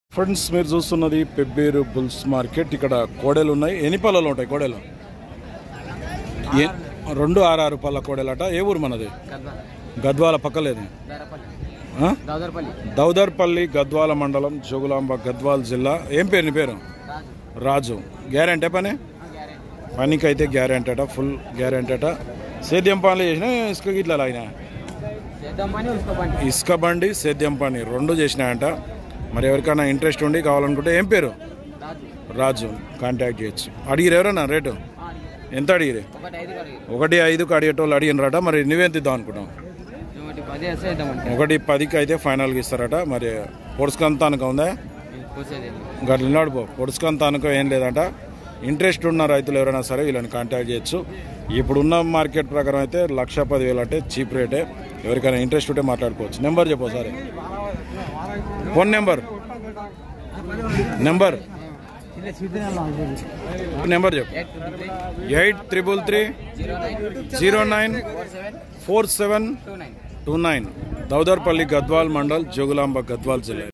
Friends మీరు చూస్తున్నది Pebbair bulls market ఇక్కడ కోడెలు ఉన్నాయి ఎన్ని పళ్ళలు ఉంటాయి కోడెలు ఏ- రెండు ఆరు పళ్ళ కోడెలట ఏ ఊరు మనది గద్వాల పక్కలేదు ఆ? దాదర్పల్లి దౌదర్పల్లి గద్వాల మండలం జోగులాంబ గద్వాల జిల్లా ఏం పేరు నీ పేరు రాజు గ్యారెంటీ పని పనికి అయితే గ్యారెంటీ అట ఫుల్ గ్యారెంటీ అట సేద్యం పనులు చేసిన ఇసుక గిట్ల లాగినా చేద్దాం పని ఉసుకోపండి ఇసుక బండి సేద్యం పని రెండు చేసినాయంట మరి ఎవరికైనా ఇంట్రెస్ట్ ఉండి కావాలనుకుంటే ఏం పేరు రాజు రాజు కాంటాక్ట్ చేయొచ్చు అడిగిరు ఎవరన్నా రేటు ఎంత అడిగిరు ఒకటి ఐదు కడిగి ఒకటి ఐదుకి అడిగేటోళ్ళు అడిగినరట మరి నువ్వెంత ఇద్దాం అనుకుంటాం ఒకటి పది వేస్తే ఇద్దామంటే ఒకటి పదికి అయితే ఫైనల్గా ఇస్తారట మరి పొడుచుకంత అనుకో ఉందా కూర్చేది గట్ల నడుపు పొడుచుకంత అనుకో ఏం లేదంట ఇంట్రెస్ట్ ఉన్న రైతులు ఎవరైనా సరే వీళ్ళని కాంటాక్ట్ చేయొచ్చు ఇప్పుడున్న మార్కెట్ ప్రకారం అయితే లక్ష పదివేలు అంటే చీప్ రేటే ఎవరికైనా ఇంట్రెస్ట్ ఉంటే మాట్లాడుకోవచ్చు నెంబర్ చెప్పు ఒకసారి ఫోన్ నెంబర్ నెంబర్ నెంబర్ చెప్పు eight triple three zero nine zero nine four seven four seven two nine two nine Daudarpalli Gadwal mandal Jogulamba Gadwal జిల్లా